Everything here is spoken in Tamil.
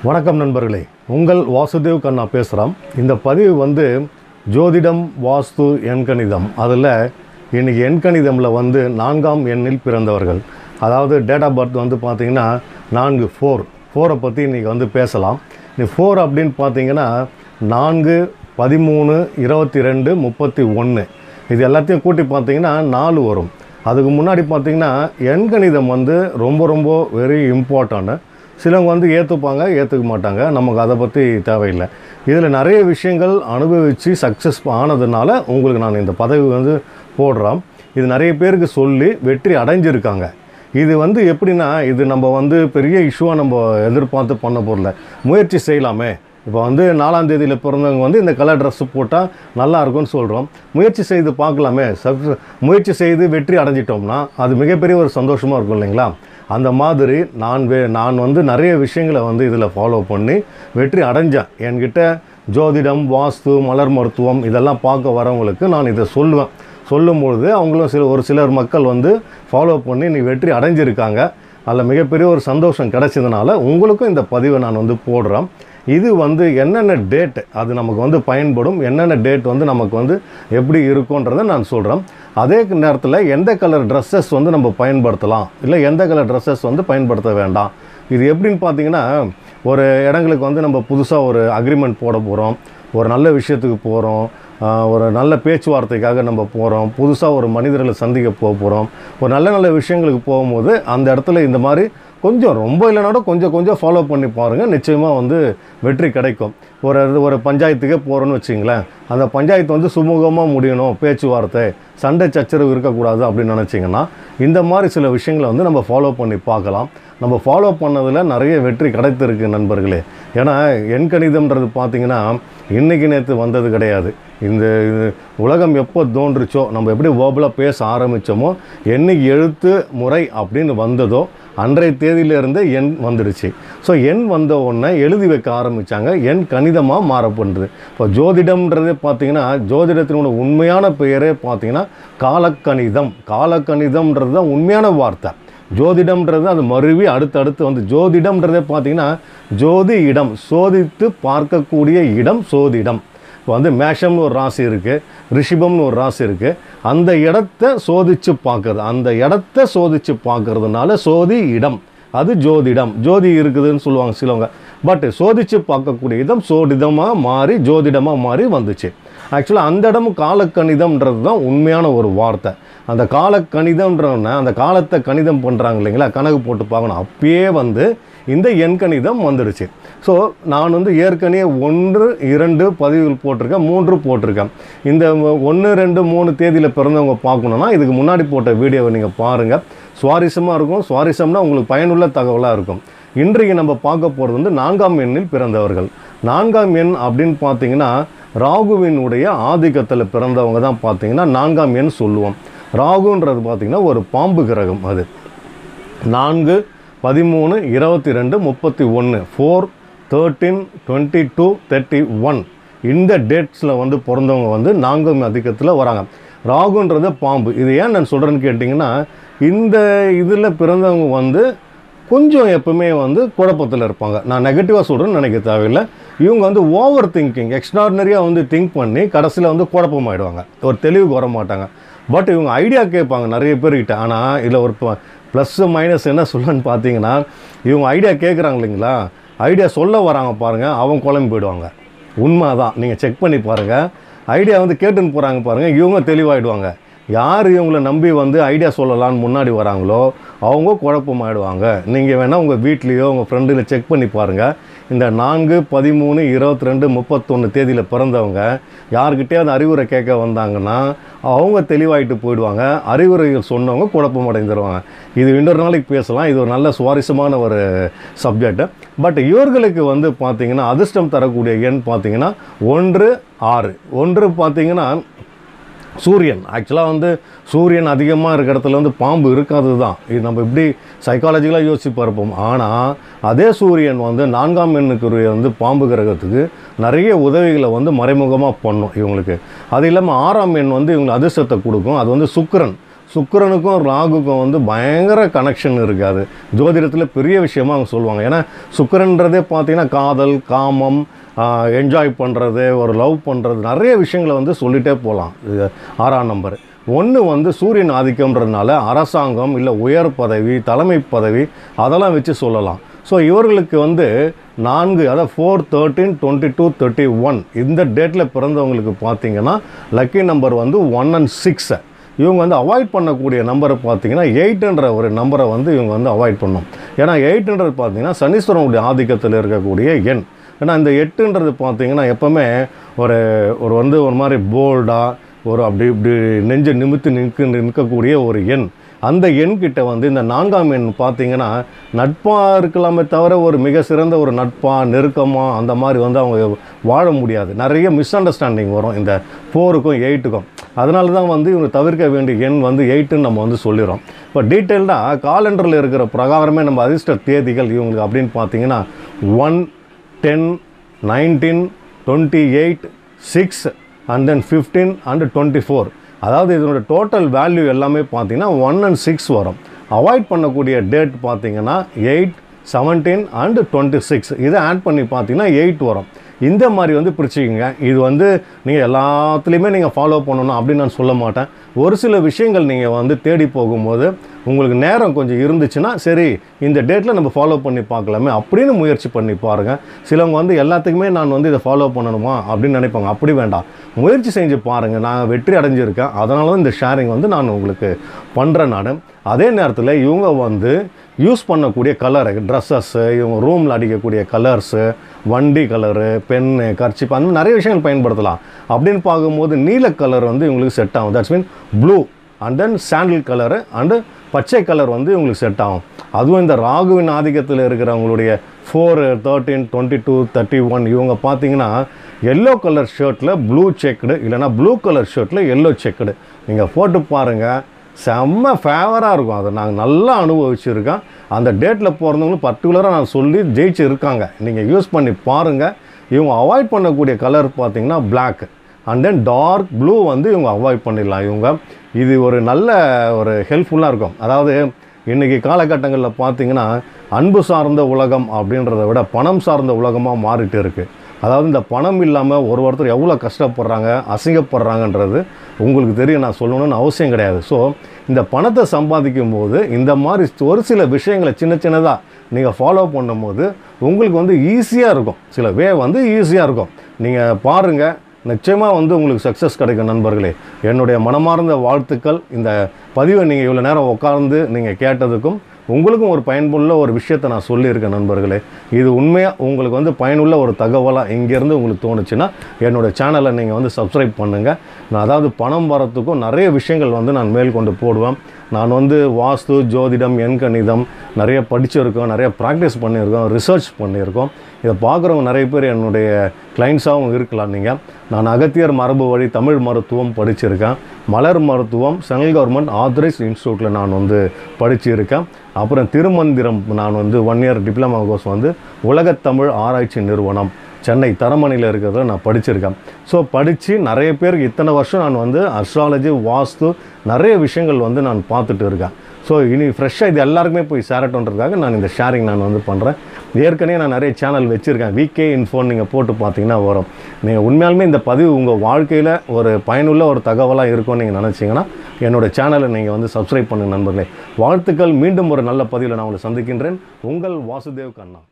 வணக்கம் நண்பர்களே உங்கள் வாசுதேவ் கண்ணா பேசுகிறோம் இந்த பதிவு வந்து ஜோதிடம் வாஸ்து எண்கணிதம் அதில் இன்றைக்கி எண்கணிதமில் வந்து நான்காம் எண்ணில் பிறந்தவர்கள் அதாவது டேட் ஆஃப் பர்த் வந்து பார்த்திங்கன்னா நான்கு ஃபோர் ஃபோரை பற்றி இன்றைக்கி வந்து பேசலாம் இந்த ஃபோர் அப்படின்னு பார்த்தீங்கன்னா நான்கு பதிமூணு இருபத்தி ரெண்டு முப்பத்தி ஒன்று இது எல்லாத்தையும் கூட்டி பார்த்தீங்கன்னா நாலு வரும் அதுக்கு முன்னாடி பார்த்தீங்கன்னா எண்கணிதம் வந்து ரொம்ப ரொம்ப வெரி இம்பார்ட்டன்ட் சிலவங்க வந்து ஏற்றுப்பாங்க ஏற்றுக்க மாட்டாங்க நமக்கு அதை பற்றி தேவையில்லை இதில் நிறைய விஷயங்கள் அனுபவித்து சக்ஸஸ் ஆனதுனால உங்களுக்கு நான் இந்த பதவி வந்து போடுறோம் இது நிறைய பேருக்கு சொல்லி வெற்றி அடைஞ்சிருக்காங்க இது வந்து எப்படின்னா இது நம்ம வந்து பெரிய இஷ்யூவாக நம்ம எதிர்பார்த்து பண்ண போகிறல முயற்சி செய்யலாமே இப்போ வந்து நாலாம் தேதியில் பிறந்தவங்க வந்து இந்த கலர் ட்ரெஸ்ஸு போட்டால் நல்லா இருக்கும்னு சொல்கிறோம் முயற்சி செய்து பார்க்கலாமே சக்ஸஸ் முயற்சி செய்து வெற்றி அடைஞ்சிட்டோம்னா அது மிகப்பெரிய ஒரு சந்தோஷமாக இருக்கும் இல்லைங்களா அந்த மாதிரி நான் வே நான் வந்து நிறைய விஷயங்களை வந்து இதில் ஃபாலோ பண்ணி வெற்றி அடைஞ்சேன் என்கிட்ட ஜோதிடம் வாஸ்து மலர் மருத்துவம் இதெல்லாம் பார்க்க வரவங்களுக்கு நான் இதை சொல்லுவேன் சொல்லும்பொழுது அவங்களும் சில ஒரு சிலர் மக்கள் வந்து ஃபாலோ பண்ணி நீ வெற்றி அடைஞ்சிருக்காங்க அதில் மிகப்பெரிய ஒரு சந்தோஷம் கிடைச்சதுனால உங்களுக்கும் இந்த பதிவை நான் வந்து போடுறேன் இது வந்து என்னென்ன டேட் அது நமக்கு வந்து பயன்படும் என்னென்ன டேட் வந்து நமக்கு வந்து எப்படி இருக்குன்றதை நான் சொல்கிறேன் அதே நேரத்தில் எந்த கலர் ட்ரெஸ்ஸஸ் வந்து நம்ம பயன்படுத்தலாம் இல்லை எந்த கலர் ட்ரெஸ்ஸஸ் வந்து பயன்படுத்த வேண்டாம் இது எப்படின்னு பார்த்தீங்கன்னா ஒரு இடங்களுக்கு வந்து நம்ம புதுசாக ஒரு அக்ரிமெண்ட் போட போகிறோம் ஒரு நல்ல விஷயத்துக்கு போகிறோம் ஒரு நல்ல பேச்சுவார்த்தைக்காக நம்ம போகிறோம் புதுசாக ஒரு மனிதர்களை சந்திக்க போக போகிறோம் ஒரு நல்ல நல்ல விஷயங்களுக்கு போகும்போது அந்த இடத்துல இந்த மாதிரி கொஞ்சம் ரொம்ப இல்லைனாட கொஞ்சம் கொஞ்சம் ஃபாலோ பண்ணி பாருங்கள் நிச்சயமாக வந்து வெற்றி கிடைக்கும் ஒரு ஒரு பஞ்சாயத்துக்கே போகிறோன்னு வச்சிங்களேன் அந்த பஞ்சாயத்து வந்து சுமூகமாக முடியணும் பேச்சுவார்த்தை சண்டை சச்சரவு இருக்கக்கூடாது அப்படின்னு நினச்சிங்கன்னா இந்த மாதிரி சில விஷயங்களை வந்து நம்ம ஃபாலோ பண்ணி பார்க்கலாம் நம்ம ஃபாலோ பண்ணதில் நிறைய வெற்றி கிடைத்திருக்கு நண்பர்களே ஏன்னா எண்கணிதம்ன்றது பார்த்தீங்கன்னா இன்றைக்கி நேற்று வந்தது கிடையாது இந்த இது உலகம் எப்போ தோன்றுச்சோ நம்ம எப்படி ஓபலாக பேச ஆரம்பித்தோமோ என்னைக்கு எழுத்து முறை அப்படின்னு வந்ததோ அன்றைய தேதியிலிருந்து எண் வந்துடுச்சு ஸோ எண் வந்த உடனே எழுதி வைக்க ஆரம்பித்தாங்க எண் கணிதமாக மாறப்படுது இப்போ ஜோதிடம்ன்றதே பார்த்தீங்கன்னா ஜோதிடத்தினோட உண்மையான பெயரே பார்த்தீங்கன்னா காலக்கணிதம் காலக்கணிதம்ன்றது தான் உண்மையான வார்த்தை ஜோதிடம்ன்றது அது மருவி அடுத்தடுத்து வந்து ஜோதிடம்ன்றதே பார்த்தீங்கன்னா ஜோதி இடம் சோதித்து பார்க்கக்கூடிய இடம் சோதிடம் இப்போ வந்து மேஷம்னு ஒரு ராசி இருக்குது ரிஷிபம்னு ஒரு ராசி இருக்குது அந்த இடத்த சோதித்து பார்க்குறது அந்த இடத்த சோதித்து பார்க்கறதுனால சோதி இடம் அது ஜோதிடம் ஜோதி இருக்குதுன்னு சொல்லுவாங்க சிலவங்க பட் சோதித்து பார்க்கக்கூடிய இடம் சோதிடமாக மாறி ஜோதிடமாக மாறி வந்துச்சு ஆக்சுவலாக அந்த இடமும் காலக்கணிதம்ன்றது தான் உண்மையான ஒரு வார்த்தை அந்த காலக்கணிதம்ன்றன அந்த காலத்தை கணிதம் பண்ணுறாங்க இல்லைங்களா கணக்கு போட்டு பார்க்கணும் அப்பயே வந்து இந்த எண்கணிதம் வந்துடுச்சு ஸோ நான் வந்து ஏற்கனவே ஒன்று இரண்டு பதிவுகள் போட்டிருக்கேன் மூன்று போட்டிருக்கேன் இந்த ஒன்று ரெண்டு மூணு தேதியில் பிறந்தவங்க பார்க்கணுன்னா இதுக்கு முன்னாடி போட்ட வீடியோவை நீங்கள் பாருங்கள் சுவாரஸ்யமாக இருக்கும் சுவாரஸ்யம்னா உங்களுக்கு பயனுள்ள தகவலாக இருக்கும் இன்றைக்கு நம்ம பார்க்க போகிறது வந்து நான்காம் எண்ணில் பிறந்தவர்கள் நான்காம் எண் அப்படின்னு பார்த்தீங்கன்னா ராகுவினுடைய ஆதிக்கத்தில் பிறந்தவங்க தான் பார்த்தீங்கன்னா நான்காம் எண் சொல்லுவோம் ராகுன்றது பார்த்திங்கன்னா ஒரு பாம்பு கிரகம் அது நான்கு பதிமூணு இருபத்தி ரெண்டு முப்பத்தி ஒன்று four thirteen twenty two thirty one இந்த டேட்ஸில் வந்து பிறந்தவங்க வந்து நான்காம் அதிக்கத்தில் வராங்க ராகுன்றது பாம்பு இது ஏன் நான் சொல்கிறேன்னு கேட்டிங்கன்னா இந்த இதில் பிறந்தவங்க வந்து கொஞ்சம் எப்பவுமே வந்து குழப்பத்தில் இருப்பாங்க நான் நெகட்டிவாக சொல்கிறேன்னு நினைக்க தேவையில்லை இவங்க வந்து ஓவர் திங்கிங் எக்ஸ்ட்ராடினரியாக வந்து திங்க் பண்ணி கடைசியில் வந்து குழப்பமாயிடுவாங்க ஒரு தெளிவுக்கு வர மாட்டாங்க பட் இவங்க ஐடியா கேட்பாங்க நிறைய பேர்கிட்ட ஆனால் இதில் ஒரு ப்ளஸ்ஸு மைனஸ் என்ன சொல்லன்னு பார்த்தீங்கன்னா இவங்க ஐடியா கேட்குறாங்க இல்லைங்களா ஐடியா சொல்ல வராங்க பாருங்கள் அவங்க குழம்பு போயிடுவாங்க உண்மை தான் நீங்கள் செக் பண்ணி பாருங்கள் ஐடியா வந்து கேட்டுன்னு போகிறாங்க பாருங்கள் இவங்க தெளிவாயிடுவாங்க யார் இவங்கள நம்பி வந்து ஐடியா சொல்லலான்னு முன்னாடி வராங்களோ அவங்க குழப்பமாயிடுவாங்க நீங்கள் வேணால் உங்கள் வீட்லேயோ உங்கள் ஃப்ரெண்டில் செக் பண்ணி பாருங்கள் இந்த நான்கு பதிமூணு இருபத்தி ரெண்டு முப்பத்தொன்று தேதியில் பிறந்தவங்க யார்கிட்டயாவது அறிவுரை கேட்க வந்தாங்கன்னா அவங்க தெளிவாயிட்டு போயிடுவாங்க அறிவுரைகள் சொன்னவங்க குழப்பம் அடைந்துருவாங்க இது இன்னொரு நாளைக்கு பேசலாம் இது ஒரு நல்ல சுவாரஸ்யமான ஒரு சப்ஜெக்ட் பட் இவர்களுக்கு வந்து பார்த்திங்கன்னா அதிர்ஷ்டம் தரக்கூடிய எண் பார்த்திங்கன்னா ஒன்று ஆறு ஒன்று பார்த்திங்கன்னா சூரியன் ஆக்சுவலாக வந்து சூரியன் அதிகமாக இருக்கிற இடத்துல வந்து பாம்பு இருக்காது தான் இது நம்ம இப்படி சைக்காலஜிக்கலாக யோசிச்சு பார்ப்போம் ஆனால் அதே சூரியன் வந்து நான்காம் எண்ணுக்குரிய வந்து பாம்பு கிரகத்துக்கு நிறைய உதவிகளை வந்து மறைமுகமாக பண்ணும் இவங்களுக்கு அது இல்லாமல் ஆறாம் எண் வந்து இவங்களுக்கு அதிர்ஷ்டத்தை கொடுக்கும் அது வந்து சுக்கிரன் சுக்கிரனுக்கும் ராகுக்கும் வந்து பயங்கர கனெக்ஷன் இருக்காது ஜோதிடத்தில் பெரிய விஷயமா அவங்க சொல்லுவாங்க ஏன்னா சுக்கிரன்றதே பார்த்தீங்கன்னா காதல் காமம் என்ஜாய் பண்ணுறது ஒரு லவ் பண்ணுறது நிறைய விஷயங்களை வந்து சொல்லிகிட்டே போகலாம் இது ஆறாம் நம்பர் ஒன்று வந்து சூரியன் ஆதிக்கம்ன்றதுனால அரசாங்கம் இல்லை உயர் பதவி தலைமை பதவி அதெல்லாம் வச்சு சொல்லலாம் ஸோ இவர்களுக்கு வந்து நான்கு அதாவது four thirteen twenty two thirty one இந்த டேட்டில் பிறந்தவங்களுக்கு பார்த்தீங்கன்னா லக்கி நம்பர் வந்து ஒன் அண்ட் சிக்ஸை இவங்க வந்து அவாய்ட் பண்ணக்கூடிய நம்பரை பார்த்தீங்கன்னா எயிட்டுன்ற ஒரு நம்பரை வந்து இவங்க வந்து அவாய்ட் பண்ணணும் ஏன்னா எயிட்டுன்றது பார்த்தீங்கன்னா சனீஸ்வரனுடைய ஆதிக்கத்தில் இருக்கக்கூடிய எண் ஏன்னா இந்த எட்டுன்றது பார்த்தீங்கன்னா எப்போவுமே ஒரு ஒரு வந்து ஒரு மாதிரி போல்டாக ஒரு அப்படி இப்படி நெஞ்சை நிமித்து நிற்க நிற்கக்கூடிய ஒரு எண் அந்த எண் கிட்ட வந்து இந்த நான்காம் எண் பார்த்தீங்கன்னா நட்பாக இருக்கலாமே தவிர ஒரு மிக சிறந்த ஒரு நட்பாக நெருக்கமாக அந்த மாதிரி வந்து அவங்க வாழ முடியாது நிறைய மிஸ் அண்டர்ஸ்டாண்டிங் வரும் இந்த ஃபோருக்கும் எயிட்டுக்கும் அதனால தான் வந்து இவங்க தவிர்க்க வேண்டிய எண் வந்து எயிட்டுன்னு நம்ம வந்து சொல்லிடுறோம் இப்போ டீட்டெயில்டாக காலண்டரில் இருக்கிற பிரகாரமே நம்ம அதிர்ஷ்ட தேதிகள் இவங்களுக்கு அப்படின்னு பார்த்தீங்கன்னா one ten nineteen twenty eight six and then fifteen and twenty four அதாவது இதனோட டோட்டல் வேல்யூ எல்லாமே பார்த்தீங்கன்னா ஒன் அண்ட் சிக்ஸ் வரும் அவாய்ட் பண்ணக்கூடிய டேட் பார்த்தீங்கன்னா eight seventeen and twenty six இதை ஆட் பண்ணி பார்த்தீங்கன்னா எயிட் வரும் இந்த மாதிரி வந்து பிரிச்சுக்கோங்க இது வந்து நீங்கள் எல்லாத்துலேயுமே நீங்கள் ஃபாலோ பண்ணணும் அப்படின்னு நான் சொல்ல மாட்டேன் ஒரு சில விஷயங்கள் நீங்கள் வந்து தேடி போகும்போது உங்களுக்கு நேரம் கொஞ்சம் இருந்துச்சுன்னா சரி இந்த டேட்டில் நம்ம ஃபாலோ பண்ணி பார்க்கலாமே அப்படின்னு முயற்சி பண்ணி பாருங்கள் சிலவங்க வந்து எல்லாத்துக்குமே நான் வந்து இதை ஃபாலோ பண்ணணுமா அப்படின்னு நினைப்பாங்க அப்படி வேண்டாம் முயற்சி செஞ்சு பாருங்கள் நான் வெற்றி அடைஞ்சிருக்கேன் அதனால தான் இந்த ஷேரிங் வந்து நான் உங்களுக்கு பண்ணுறேன் நான் அதே நேரத்தில் இவங்க வந்து யூஸ் பண்ணக்கூடிய கலரு ட்ரெஸ்ஸஸ்ஸு இவங்க ரூமில் அடிக்கக்கூடிய கலர்ஸு வண்டி கலரு பென்னு கர்ச்சிப் அந்த மாதிரி நிறைய விஷயங்கள் பயன்படுத்தலாம் அப்படின்னு பார்க்கும்போது நீல கலர் வந்து இவங்களுக்கு செட் ஆகும் that's mean blue and then sandal colour and பச்சை கலர் வந்து இவங்களுக்கு செட் ஆகும் அதுவும் இந்த ராகுவின் ஆதிக்கத்தில் இருக்கிறவங்களுடைய four thirteen twenty two thirty one இவங்க பார்த்தீங்கன்னா எல்லோ கலர் ஷர்ட்டில் ப்ளூ செக்குடு இல்லைனா ப்ளூ கலர் ஷர்ட்டில் எல்லோ செக்குடு நீங்கள் போட்டு பாருங்கள் செம்ம ஃபேவராக இருக்கும் அதை நாங்கள் நல்லா அனுபவிச்சிருக்கோம் அந்த டேட்டில் பிறந்தவங்களும் பர்டிகுலராக நான் சொல்லி ஜெயிச்சு இருக்காங்க நீங்கள் யூஸ் பண்ணி பாருங்கள் இவங்க அவாய்ட் பண்ணக்கூடிய கலர் பார்த்தீங்கன்னா black and then dark blue வந்து இவங்க அவாய்ட் பண்ணிடலாம் இவங்க இது ஒரு நல்ல ஒரு ஹெல்ப்ஃபுல்லாக இருக்கும் அதாவது இன்றைக்கி காலகட்டங்களில் பார்த்தீங்கன்னா அன்பு சார்ந்த உலகம் அப்படின்றத விட பணம் சார்ந்த உலகமாக மாறிட்டு இருக்குது அதாவது இந்த பணம் இல்லாமல் ஒரு ஒருத்தர் எவ்வளோ கஷ்டப்படுறாங்க அசிங்கப்படுறாங்கன்றது உங்களுக்கு தெரியும் நான் சொல்லணும்னு அவசியம் கிடையாது ஸோ இந்த பணத்தை சம்பாதிக்கும் போது இந்த மாதிரி ஒரு சில விஷயங்களை சின்ன சின்னதாக நீங்கள் ஃபாலோ பண்ணும்போது உங்களுக்கு வந்து ஈஸியாக இருக்கும் சில வே வந்து ஈஸியாக இருக்கும் நீங்கள் பாருங்கள் நிச்சயமாக வந்து உங்களுக்கு சக்ஸஸ் கிடைக்கும் நண்பர்களே என்னுடைய மனமார்ந்த வாழ்த்துக்கள் இந்த பதிவை நீங்கள் இவ்வளோ நேரம் உட்கார்ந்து நீங்கள் கேட்டதுக்கும் உங்களுக்கும் ஒரு பயன்புள்ள ஒரு விஷயத்தை நான் சொல்லியிருக்கேன் நண்பர்களே இது உண்மையாக உங்களுக்கு வந்து பயனுள்ள ஒரு தகவலாக இங்கேருந்து உங்களுக்கு தோணுச்சுன்னா என்னோடய சேனலை நீங்கள் வந்து சப்ஸ்கிரைப் பண்ணுங்கள் நான் அதாவது பணம் வரத்துக்கும் நிறைய விஷயங்கள் வந்து நான் மேல் கொண்டு போடுவேன் நான் வந்து வாஸ்து ஜோதிடம் எண்கணிதம் நிறைய படிச்சிருக்கோம் நிறைய ப்ராக்டிஸ் பண்ணியிருக்கோம் ரிசர்ச் பண்ணியிருக்கோம் இதை பார்க்குறவங்க நிறைய பேர் என்னுடைய கிளைண்ட்ஸாகவும் இருக்கலாம் நீங்கள் நான் அகத்தியர் மரபு வழி தமிழ் மருத்துவம் படிச்சிருக்கேன் மலர் மருத்துவம் சென்ட்ரல் கவர்மெண்ட் ஆத்தரைஸ் இன்ஸ்டியூட்டில் நான் வந்து படிச்சிருக்கேன் அப்புறம் திருமந்திரம் நான் வந்து ஒன் இயர் டிப்ளமா கோர்ஸ் வந்து உலகத்தமிழ் ஆராய்ச்சி நிறுவனம் சென்னை தரமணியில் இருக்கிறத நான் படிச்சிருக்கேன் ஸோ படித்து நிறைய பேருக்கு இத்தனை வருஷம் நான் வந்து அஸ்ட்ராலஜி வாஸ்து நிறைய விஷயங்கள் வந்து நான் பார்த்துட்டு இருக்கேன் ஸோ இனி ஃப்ரெஷ்ஷாக இது எல்லாருக்குமே போய் சேரட்டுன்றதுக்காக நான் இந்த ஷேரிங் நான் வந்து பண்ணுறேன் ஏற்கனவே நான் நிறைய சேனல் வச்சுருக்கேன் விகே இன்ஃபோன் நீங்கள் போட்டு பார்த்தீங்கன்னா வரும் நீங்கள் உண்மையாலுமே இந்த பதிவு உங்கள் வாழ்க்கையில் ஒரு பயனுள்ள ஒரு தகவலாக இருக்கும்னு நீங்கள் நினச்சிங்கன்னா என்னோடய சேனலை நீங்கள் வந்து சப்ஸ்கிரைப் பண்ணுங்க நண்பர்களே வாழ்த்துக்கள் மீண்டும் ஒரு நல்ல பதிவில் நான் உங்களை சந்திக்கின்றேன் உங்கள் வாசுதேவ் கண்ணா